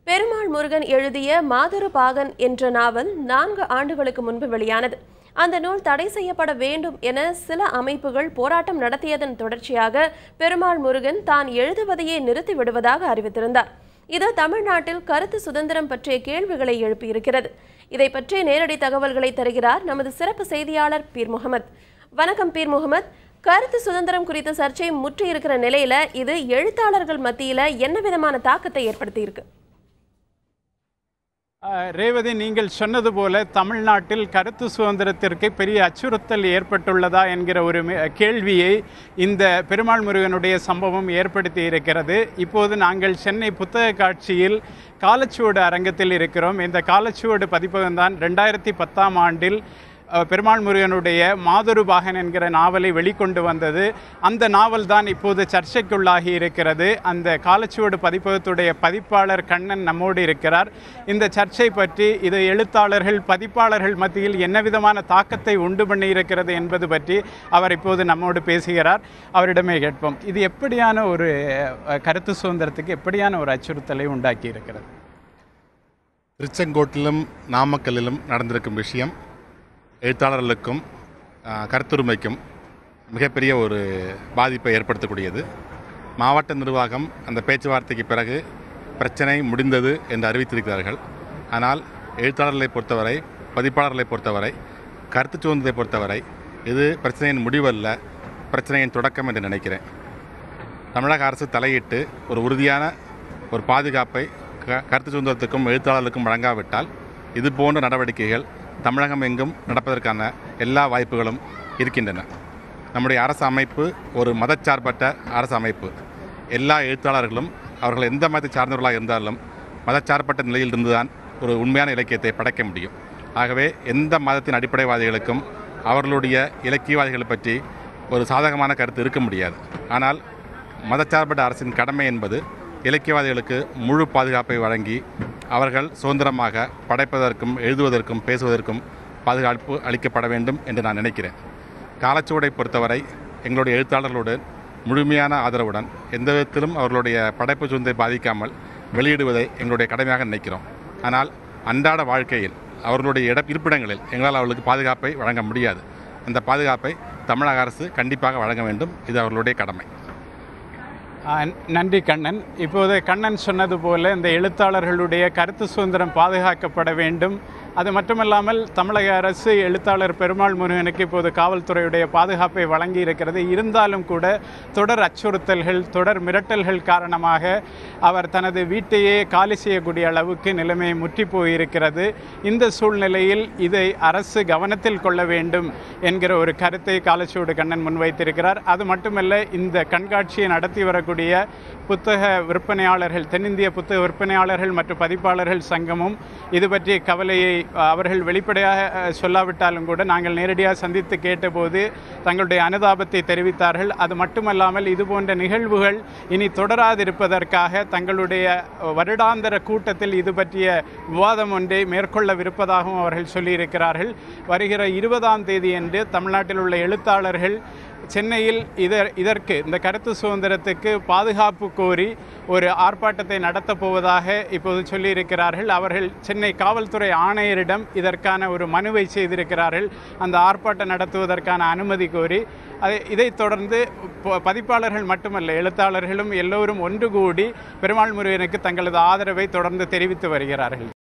பெருமாள் முருகன் எழுதிய மாதரு பாகன் என்ற நாவல் நான்கு ஆண்டுகளுக்கு முன்பு வெளியானது அந்த நூல் தடை செய்யப்பட வேண்டும் என சில அமைப்புகள் போராட்டம் நடத்தியதன் தொடர்ச்சியாக பெருமாள் முருகன் தான் எழுதுவதையே நிறுத்தி விடுவதாக அறிவித்திருந்தார் இது தமிழ்நாட்டில் கருத்து சுதந்திரம் பற்றிய கேள்விகளை எழுப்பியிருக்கிறது இதை பற்றிய நேரடி தகவல்களை தருகிறார் நமது சிறப்பு செய்தியாளர் பீர் முகமது வணக்கம் பீர் முகமது கருத்து சுதந்திரம் குறித்த சர்ச்சை முற்றி இருக்கிற நிலையில இது எழுத்தாளர்கள் மத்தியில என்ன விதமான தாக்கத்தை ஏற்படுத்தியிருக்கு அஹ், ரேவதி நீங்கள் சொன்னது போல தமிழ்நாட்டில் கருத்து சுதந்திரத்திற்கு பெரிய அச்சுறுத்தல் ஏற்பட்டுள்ளதா என்கிற ஒரு மி- கேள்வியை இந்த பெருமாள் முருகனுடைய சம்பவம் ஏற்படுத்தி இருக்கிறது இப்போது நாங்கள் சென்னை புத்தக காட்சியில் காலச்சுவடு அரங்கத்தில் இருக்கிறோம் இந்த காலச்சுவடு பதிப்பகம்தான் ரெண்டாயிரத்தி பத்தாம் ஆண்டில் அஹ், பெருமாள் முருகனுடைய மாதுரு பாகன் என்கிற நாவலை வெளிக்கொண்டு வந்தது அந்த நாவல் தான் இப்போது சர்ச்சைக்குள்ளாகி இருக்கிறது அந்த காலச்சுவடு பதிப்பகத்துடைய பதிப்பாளர் கண்ணன் நம்மோடு இருக்கிறார் இந்த சர்ச்சை பற்றி இது எழுத்தாளர்கள் பதிப்பாளர்கள் மத்தியில் என்ன விதமான தாக்கத்தை உண்டு பண்ணி இருக்கிறது என்பது பற்றி அவர் இப்போது நம்மோடு பேசுகிறார் அவரிடமே கேட்போம் இது எப்படியான ஒரு அஹ், கருத்து சுதந்திரத்துக்கு எப்படியான ஒரு அச்சுறுத்தலை உண்டாக்கி இருக்கிறது திருச்செங்கோட்டிலும் நாமக்கல்லிலும் நடந்திருக்கும் விஷயம் எழுத்தாளர்களுக்கும் ஆ, கருத்துரிமைக்கும் மிகப்பெரிய ஒரு பாதிப்பை ஏற்படுத்தக்கூடியது மாவட்ட நிர்வாகம் அந்த பேச்சுவார்த்தைக்கு பிறகு பிரச்சனை முடிந்தது என்று அறிவித்திருக்கிறார்கள் ஆனால் எழுத்தாளர்களை பொறுத்தவரை பதிப்பாளர்களை பொறுத்தவரை கருத்து சுதந்திரத்தை பொறுத்தவரை இது பிரச்சனையின் முடிவல்ல பிரச்சனையின் தொடக்கம் என்று நினைக்கிறேன் தமிழக அரசு தலையிட்டு ஒரு உறுதியான ஒரு பாதுகாப்பை க கருத்து சுதந்திரத்துக்கும் எழுத்தாளர்களுக்கும் வழங்காவிட்டால் இது போன்ற நடவடிக்கைகள் தமிழகம் எங்கும் நடப்பதற்கான எல்லா வாய்ப்புகளும் இருக்கின்றன நம்முடைய அரசு அமைப்பு ஒரு மதச்சார்பற்ற அரசு அமைப்பு எல்லா எழுத்தாளர்களும் அவர்கள் எந்த மதத்தை சார்ந்தவர்களாக இருந்தாலும் மதச்சார்பற்ற நிலையில் இருந்துதான் ஒரு உண்மையான இலக்கியத்தை படைக்க முடியும் ஆகவே எந்த மதத்தின் அடிப்படைவாதிகளுக்கும் அவர்களுடைய இலக்கியவாதிகளை பற்றி ஒரு சாதகமான கருத்து இருக்க முடியாது ஆனால் மதச்சார்பற்ற அரசின் கடமை என்பது இலக்கியவாதிகளுக்கு முழு பாதுகாப்பை வழங்கி அவர்கள் சுதந்திரமாக படைப்பதற்கும் எழுதுவதற்கும் பேசுவதற்கும் பாதுகாப்பு அளிக்கப்பட வேண்டும் என்று நான் நினைக்கிறேன் காலச்சுவடை பொறுத்தவரை எங்களுடைய எழுத்தாளர்களோடு முழுமையான ஆதரவுடன் எந்த விதத்திலும் அவர்களுடைய படைப்பு சுதந்திரை பாதிக்காமல் வெளியிடுவதை எங்களுடைய கடமையாக நினைக்கிறோம் ஆனால் அன்றாட வாழ்க்கையில் அவர்களுடைய இட இருப்பிடங்களில் எங்களால் அவர்களுக்கு பாதுகாப்பை வழங்க முடியாது அந்த பாதுகாப்பை தமிழக அரசு கண்டிப்பாக வழங்க வேண்டும் இது அவர்களுடைய கடமை ஆ, நன்றி கண்ணன் இப்போது கண்ணன் சொன்னது போல இந்த எழுத்தாளர்களுடைய கருத்து சுதந்திரம் பாதுகாக்கப்பட வேண்டும் அது மட்டுமல்லாமல் தமிழக அரசு எழுத்தாளர் பெருமாள் முருகனுக்கு இப்போது காவல்துறையுடைய பாதுகாப்பை வழங்கி இருக்கிறது இருந்தாலும் கூட தொடர் அச்சுறுத்தல்கள் தொடர் மிரட்டல்கள் காரணமாக அவர் தனது வீட்டையே காலி செய்யக்கூடிய அளவுக்கு நிலைமை முற்றி போயிருக்கிறது இந்த சூழ்நிலையில் இதை அரசு கவனத்தில் கொள்ள வேண்டும் என்கிற ஒரு கருத்தை காலச்சூடு கண்ணன் முன்வைத்திருக்கிறார் அது மட்டுமல்ல இந்த கண்காட்சியை நடத்தி வரக்கூடிய புத்தக விற்பனையாளர்கள் தென்னிந்திய புத்தக விற்பனையாளர்கள் மற்றும் பதிப்பாளர்கள் சங்கமும் இது பற்றிய கவலையை அஹ், அவர்கள் வெளிப்படையாக அஹ், சொல்லாவிட்டாலும் கூட நாங்கள் நேரடியாக சந்தித்து கேட்டபோது தங்களுடைய அனுதாபத்தை தெரிவித்தார்கள் அது மட்டுமல்லாமல் இது போன்ற நிகழ்வுகள் இனி தொடராதிருப்பதற்காக தங்களுடைய வருடாந்திர கூட்டத்தில் இது பற்றிய விவாதம் ஒன்றை மேற்கொள்ளவிருப்பதாகவும் அவர்கள் சொல்லியிருக்கிறார்கள் வருகிற இருபதாம் தேதியன்று தமிழ்நாட்டில் உள்ள எழுத்தாளர்கள் சென்னையில் இதர் இதற்கு இந்த கருத்து சுதந்திரத்துக்கு பாதுகாப்பு கோரி ஒரு ஆர்ப்பாட்டத்தை நடத்தப் போவதாக இப்போது சொல்லியிருக்கிறார்கள் அவர்கள் சென்னை காவல்துறை ஆணையரிடம் இதற்கான ஒரு மனுவை செய்திருக்கிறார்கள் அந்த ஆர்ப்பாட்டம் நடத்துவதற்கான அனுமதி கோரி அதை இதைத் தொடர்ந்து ப- பதிப்பாளர்கள் மட்டுமல்ல எழுத்தாளர்களும் எல்லோரும் ஒன்று கூடி பெருமாள் முருகனுக்கு தங்களது ஆதரவை தொடர்ந்து தெரிவித்து வருகிறார்கள்